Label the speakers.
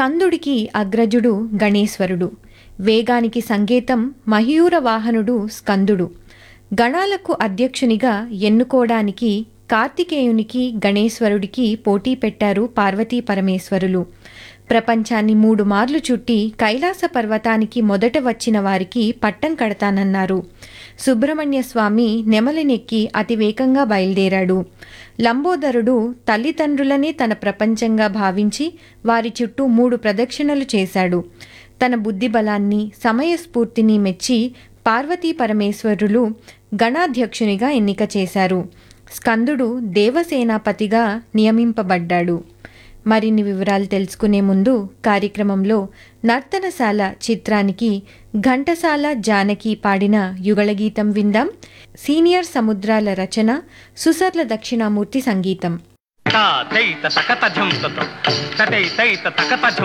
Speaker 1: స్కందుడికి అగ్రజుడు గణేశ్వరుడు వేగానికి సంకేతం మయూర వాహనుడు స్కందుడు గణాలకు అధ్యక్షునిగా ఎన్నుకోవడానికి కార్తికేయునికి గణేశ్వరుడికి పోటీ పెట్టారు పార్వతీ పరమేశ్వరులు ప్రపంచాన్ని మూడు మార్లు చుట్టి కైలాస పర్వతానికి మొదట వచ్చిన వారికి పట్టం కడతానన్నారు సుబ్రహ్మణ్య స్వామి నెమలినెక్కి అతి వేగంగా బయలుదేరాడు లంబోదరుడు తల్లిదండ్రులనే తన ప్రపంచంగా భావించి వారి చుట్టూ మూడు ప్రదక్షిణలు చేశాడు తన బుద్ధి బలాన్ని సమయస్ఫూర్తిని మెచ్చి పార్వతీ పరమేశ్వరులు గణాధ్యక్షునిగా ఎన్నిక చేశారు స్కందుడు దేవసేనాపతిగా నియమింపబడ్డాడు మరిన్ని వివరాలు తెలుసుకునే ముందు కార్యక్రమంలో నర్తనశాల చిత్రానికి ఘంటసాల జానకి పాడిన యుగళగీతం విందాం సీనియర్ సముద్రాల రచన సుసర్ల దక్షిణామూర్తి సంగీతం
Speaker 2: తా తైత తకత ఝం తతో తతై తైత తకత ఝం